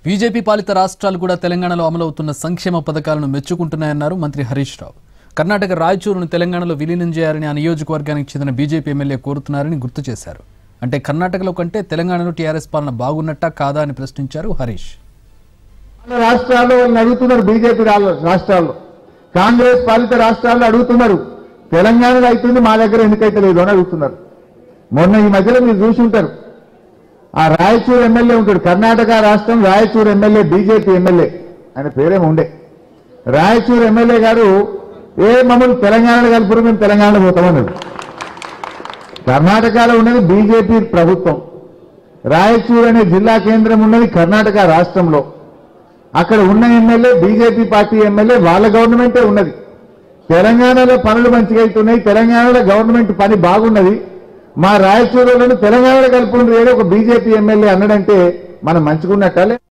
BJP పాలిత రాష్ట్రాలు కూడా తెలంగాణలో అమలవుతున్న సంక్షేమ పథకాలను మెచ్చుకుంటున్నాయన్నారు మంత్రి హరీష్ రావు కర్ణాటక రాయచూరును తెలంగాణలో విలీనం చేయాలని ఆ నియోజకవర్గానికి చెందిన బీజేపీ ఎమ్మెల్యే కోరుతున్నారని గుర్తు చేశారు అంటే కర్ణాటకలో కంటే తెలంగాణలో టీఆర్ఎస్ పాలన బాగున్నట్టా కాదా అని ప్రశ్నించారు హరీష్ వాళ్ళ రాష్ట్రాల్లో వాళ్ళని అడుగుతున్నారు బీజేపీ రా- రాష్ట్రాల్లో కాంగ్రెస్ పాలిత రాష్ట్రాల్లో అడుగుతున్నారు తెలంగాణలో అవుతుంది మా దగ్గర ఎందుకైతే లేదు అని అడుగుతున్నారు మొన్న ఈ మధ్యలో మీరు చూసి ఉంటారు ఆ రాయచూరు ఎమ్మెల్యే ఉంటాడు కర్ణాటక రాష్ట్రం రాయచూరు ఎమ్మెల్యే బీజేపీ ఎమ్మెల్యే ఆయన పేరేమో ఉండే రాయచూరు ఎమ్మెల్యే గారు ఏ మమ్మల్ని తెలంగాణలో కలుపురు మేము తెలంగాణలో పోతామన్నాడు కర్ణాటకలో ఉన్నది బీజేపీ ప్రభుత్వం రాయచూరు అనే జిల్లా కేంద్రం ఉన్నది కర్ణాటక రాష్ట్రంలో అక్కడ ఉన్న ఎమ్మెల్యే బీజేపీ పార్టీ ఎమ్మెల్యే వాళ్ళ గవర్నమెంటే ఉన్నది తెలంగాణలో పనులు మంచిగా అవుతున్నాయి తెలంగాణలో గవర్నమెంట్ పని బాగున్నది మా రాయచూరులను తెలంగాణలో కలుపుకుంటూ ఏదో ఒక బీజేపీ ఎమ్మెల్యే అన్నాడంటే మనం మంచుకున్నట్టాలే